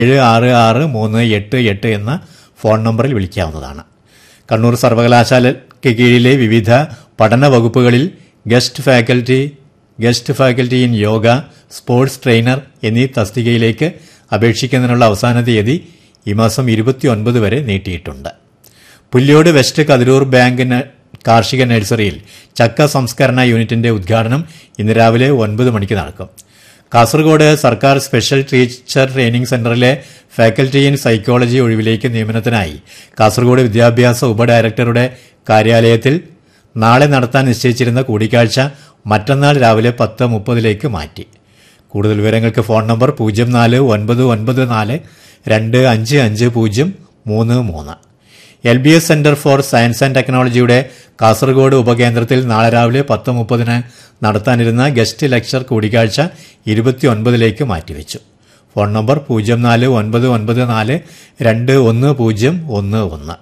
ഏഴ് ആറ് ആറ് മൂന്ന് എട്ട് എട്ട് എന്ന ഫോൺ നമ്പറിൽ വിളിക്കാവുന്നതാണ് കണ്ണൂർ സർവകലാശാലയ്ക്ക് കീഴിലെ വിവിധ പഠന വകുപ്പുകളിൽ guest faculty guest faculty in yoga sports trainer എന്നീ തസ്തികയിലേക്ക് അപേക്ഷിക്കുന്നതിനുള്ള അവസാന തീയതി ഈ മാസം ഇരുപത്തിയൊൻപത് വരെ നീട്ടിയിട്ടുണ്ട് പുല്യോട് വെസ്റ്റ് കതിരൂർ ബാങ്ക് ന- കാർഷിക നഴ്സറിയിൽ ചക്ക സംസ്കരണ യൂണിറ്റിന്റെ ഉദ്ഘാടനം ഇന്ന് രാവിലെ ഒൻപത് മണിക്ക് നടക്കും കാസർഗോഡ് സർക്കാർ സ്പെഷ്യൽ ടീച്ചർ ട്രെയിനിംഗ് സെന്ററിലെ ഫാക്കൽറ്റി ഇൻ സൈക്കോളജി ഒഴിവിലേക്ക് നിയമനത്തിനായി കാസർഗോഡ് വിദ്യാഭ്യാസ ഉപഡയറക്ടറുടെ കാര്യാലയത്തിൽ നാളെ നടത്താൻ നിശ്ചയിച്ചിരുന്ന കൂടിക്കാഴ്ച മറ്റന്നാൾ രാവിലെ പത്ത് മുപ്പതിലേക്ക് മാറ്റി കൂടുതൽ വിവരങ്ങൾക്ക് ഫോൺ നമ്പർ പൂജ്യം നാല് ഒൻപത് ഒൻപത് നാല് രണ്ട് അഞ്ച് അഞ്ച് പൂജ്യം മൂന്ന് മൂന്ന് L B S centre for science and ടെക്നോളജിയുടെ കാസർഗോഡ് ഉപകേന്ദ്രത്തിൽ നാളെ രാവിലെ പത്ത് മുപ്പതിന് നടത്താനിരുന്ന ഗസ്റ്റ് ലെക്ചർ കൂടിക്കാഴ്ച ഇരുപത്തിയൊൻപതിലേക്ക് മാറ്റിവെച്ചു ഫോൺ നമ്പർ പൂജ്യം നാല് ഒൻപത് ഒൻപത് നാല് രണ്ട് ഒന്ന് പൂജ്യം ഒന്ന് ഒന്ന്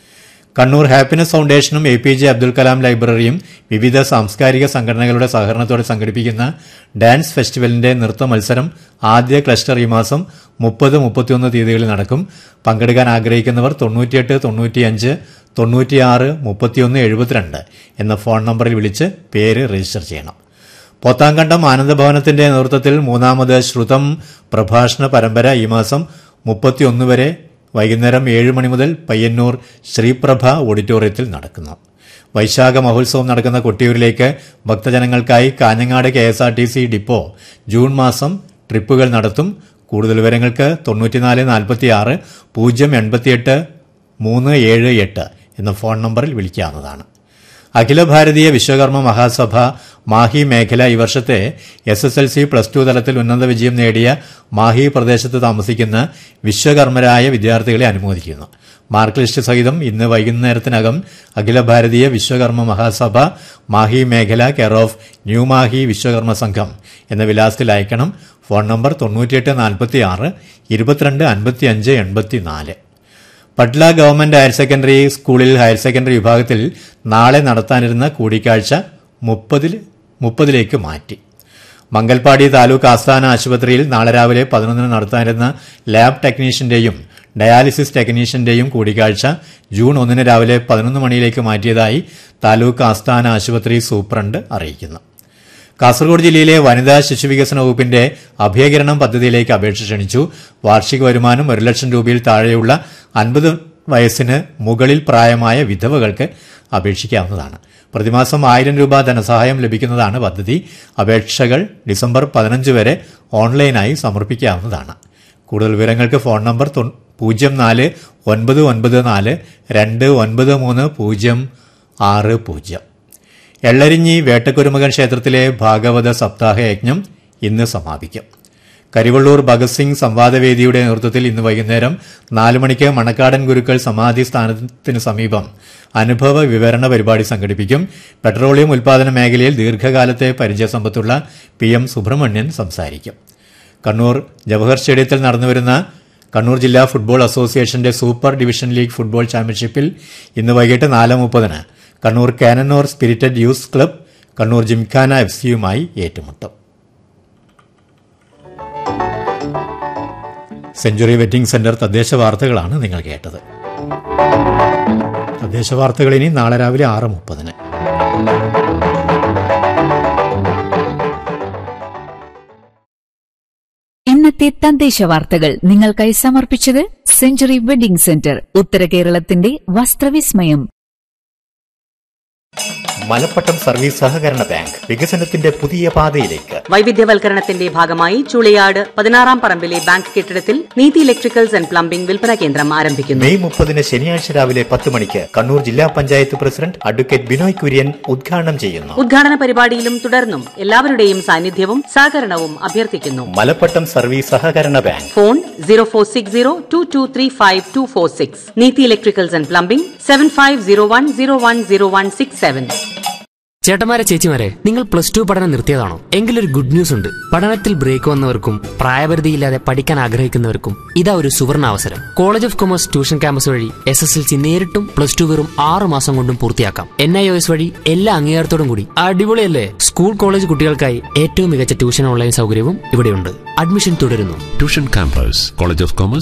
കണ്ണൂർ ഹാപ്പിനെസ് ഫൗണ്ടേഷനും A P J Abdul Kalam ലൈബ്രറിയും വിവിധ സാംസ്കാരിക സംഘടനകളുടെ സഹകരണത്തോടെ സംഘടിപ്പിക്കുന്ന ഡാൻസ് ഫെസ്റ്റിവലിന്റെ നൃത്ത മത്സരം ആദ്യ ക്ലസ്റ്റർ ഈ മാസം മുപ്പത് മുപ്പത്തിയൊന്ന് തീയതികളിൽ നടക്കും പങ്കെടുക്കാൻ ആഗ്രഹിക്കുന്നവർ തൊണ്ണൂറ്റിയെട്ട് തൊണ്ണൂറ്റിയഞ്ച് തൊണ്ണൂറ്റിയാറ് മുപ്പത്തിയൊന്ന് എഴുപത്തിരണ്ട് എന്ന ഫോൺ നമ്പറിൽ വിളിച്ച് പേര് രജിസ്റ്റർ ചെയ്യണം പോത്താങ്കണ്ടം ആനന്ദഭവനത്തിന്റെ നേതൃത്വത്തിൽ മൂന്നാമത് ശ്രുതം പ്രഭാഷണ പരമ്പര ഈ മാസം മുപ്പത്തിയൊന്ന് വരെ വൈകുന്നേരം ഏഴ് മണി മുതൽ പയ്യന്നൂർ ശ്രീപ്രഭ ഓഡിറ്റോറിയത്തിൽ നടക്കുന്നു വൈശാഖ മഹോത്സവം നടക്കുന്ന കൊട്ടിയൂരിലേക്ക് ഭക്തജനങ്ങൾക്കായി Kanhangad K S R T C depot June മാസം ട്രിപ്പുകൾ നടത്തും കൂടുതൽ വിവരങ്ങൾക്ക് തൊണ്ണൂറ്റിനാല് നാൽപ്പത്തിയാറ് പൂജ്യം എൺപത്തിയെട്ട് മൂന്ന് ഏഴ് എട്ട് എന്ന ഫോൺ നമ്പറിൽ വിളിക്കാവുന്നതാണ് അഖില ഭാരതീയ വിശ്വകർമ്മ മഹാസഭ മാഹി മേഖല ഈ വർഷത്തെ S S L C plus two തലത്തിൽ ഉന്നത വിജയം നേടിയ മാഹി പ്രദേശത്ത് താമസിക്കുന്ന വിശ്വകർമ്മരായ വിദ്യാർത്ഥികളെ അനുമോദിക്കുന്നു മാർക്ക് ലിസ്റ്റ് സഹിതം ഇന്ന് വൈകുന്നേരത്തിനകം അഖില ഭാരതീയ വിശ്വകർമ്മ മഹാസഭ മാഹി മേഖല care of new Mahe Vishwakarma സംഘം എന്ന വിലാസത്തിൽ അയക്കണം ഫോൺ നമ്പർ തൊണ്ണൂറ്റിയെട്ട് നാൽപ്പത്തി ആറ് ഇരുപത്തിരണ്ട് അൻപത്തിയഞ്ച് എൺപത്തിനാല് പട്ല ഗവൺമെന്റ് ഹയർ സെക്കൻഡറി സ്കൂളിൽ ഹയർ സെക്കൻഡറി വിഭാഗത്തിൽ നാളെ നടത്താനിരുന്ന കൂടിക്കാഴ്ച മുപ്പതിൽ മുപ്പതിലേക്ക് മാറ്റി മംഗൽപാടി താലൂക്ക് ആസ്ഥാന ആശുപത്രിയിൽ നാളെ രാവിലെ പതിനൊന്നിന് നടത്താനിരുന്ന ലാബ് ടെക്നീഷ്യന്റെയും ഡയാലിസിസ് ടെക്നീഷ്യന്റെയും കൂടിക്കാഴ്ച ജൂൺ ഒന്നിന് രാവിലെ പതിനൊന്ന് മണിയിലേക്ക് മാറ്റിയതായി താലൂക്ക് ആസ്ഥാന ആശുപത്രി സൂപ്രണ്ട് അറിയിക്കുന്നു കാസർഗോഡ് ജില്ലയിലെ വനിതാ ശിശുവികസന വകുപ്പിന്റെ അഭയകിരണം പദ്ധതിയിലേക്ക് അപേക്ഷ ക്ഷണിച്ചു വാർഷിക വരുമാനം ഒരു ലക്ഷം രൂപയിൽ താഴെയുള്ള അൻപത് വയസ്സിന് മുകളിൽ പ്രായമായ വിധവകൾക്ക് അപേക്ഷിക്കാവുന്നതാണ് പ്രതിമാസം ആയിരം രൂപ ധനസഹായം ലഭിക്കുന്നതാണ് പദ്ധതി അപേക്ഷകൾ ഡിസംബർ പതിനഞ്ച് വരെ ഓൺലൈനായി സമർപ്പിക്കാവുന്നതാണ് കൂടുതൽ വിവരങ്ങൾക്ക് ഫോൺ നമ്പർ തൊ- പൂജ്യം നാല് ഒൻപത് ഒൻപത് നാല് രണ്ട് ഒൻപത് മൂന്ന് പൂജ്യം ആറ് പൂജ്യം എള്ളരിഞ്ഞി വേട്ടക്കുരുമകൻ ക്ഷേത്രത്തിലെ ഭാഗവത സപ്താഹ യജ്ഞം ഇന്ന് സമാപിക്കും കരിവള്ളൂർ ഭഗത് സിംഗ് സംവാദവേദിയുടെ നേതൃത്വത്തിൽ ഇന്ന് വൈകുന്നേരം നാല് മണിക്ക് മണക്കാടൻ ഗുരുക്കൾ സമാധി സ്ഥാനത്തിന് സമീപം അനുഭവ വിവരണ പരിപാടി സംഘടിപ്പിക്കും പെട്രോളിയം ഉൽപാദന മേഖലയിൽ ദീർഘകാലത്തെ പരിചയസമ്പത്തുള്ള പി എം സുബ്രഹ്മണ്യൻ സംസാരിക്കും കണ്ണൂർ ജവഹർ സ്റ്റേഡിയത്തിൽ നടന്നുവരുന്ന കണ്ണൂർ ജില്ലാ ഫുട്ബോൾ അസോസിയേഷന്റെ സൂപ്പർ ഡിവിഷൻ ലീഗ് ഫുട്ബോൾ ചാമ്പ്യൻഷിപ്പിൽ ഇന്ന് വൈകിട്ട് നാല് മുപ്പതിന് Kannur Cannanore spirited youth club Kannur Gymkhana F സിയുമായി ഏറ്റുമുട്ടും സെഞ്ചുറി വെറ്റിംഗ് സെന്റർ തദ്ദേശ വാർത്തകളാണ് നിങ്ങൾ കേട്ടത് തദ്ദേശ വാർത്തകൾ ഇനി നാളെ രാവിലെ ആറ് മുപ്പതിന് ഇന്നത്തെ തദ്ദേശ വാർത്തകൾ നിങ്ങൾക്കായി സമർപ്പിച്ചത് സെഞ്ചുറി വെഡിംഗ് സെന്റർ ഉത്തര കേരളത്തിന്റെ വസ്ത്രവിസ്മയം മലപ്പട്ടം സർവീസ് സഹകരണ ബാങ്ക് വികസനത്തിന്റെ പുതിയ പാതയിലേക്ക് വൈവിധ്യവൽക്കരണത്തിന്റെ ഭാഗമായി ചുളിയാട് പതിനാറാം പറമ്പിലെ ബാങ്ക് കെട്ടിടത്തിൽ നീതി ഇലക്ട്രിക്കൽസ് ആൻഡ് പ്ലംബിംഗ് വിൽപ്പന കേന്ദ്രം ആരംഭിക്കുന്നു മെയ് മുപ്പതിന് ശനിയാഴ്ച രാവിലെ പത്ത് മണിക്ക് കണ്ണൂർ ജില്ലാ പഞ്ചായത്ത് പ്രസിഡന്റ് അഡ്വക്കേറ്റ് ബിനോയ് കുര്യൻ ഉദ്ഘാടനം ചെയ്യുന്നു ഉദ്ഘാടന പരിപാടിയിലും തുടർന്നും എല്ലാവരുടെയും സാന്നിധ്യവും സഹകരണവും അഭ്യർത്ഥിക്കുന്നു മലപ്പട്ടം സർവീസ് സഹകരണ bank phone zero four six zero two two three five two four six Neethi electricals and plumbing seven five zero one zero one zero one six seven ചേട്ടന്മാരെ ചേച്ചിമാരെ നിങ്ങൾ പ്ലസ് ടു പഠനം നിർത്തിയതാണോ എങ്കിലൊരു ഗുഡ് ന്യൂസ് ഉണ്ട് പഠനത്തിൽ break വന്നവർക്കും പ്രായപരിധിയില്ലാതെ പഠിക്കാൻ ആഗ്രഹിക്കുന്നവർക്കും ഇതാ ഒരു സുവർണ അവസരം college of commerce tuition campus വഴി എസ് എസ് എൽ സി നേരിട്ടും പ്ലസ് ടു വെറും ആറ് മാസം കൊണ്ടും പൂർത്തിയാക്കാം എൻ ഐ ഒ എസ് വഴി എല്ലാ അംഗീകാരത്തോടും കൂടി അടിപൊളിയല്ലേ സ്കൂൾ കോളേജ് കുട്ടികൾക്കായി ഏറ്റവും മികച്ച ട്യൂഷൻ ഓൺലൈൻ സൗകര്യവും ഇവിടെയുണ്ട് അഡ്മിഷൻ തുടരുന്നു tuition campus college of commerce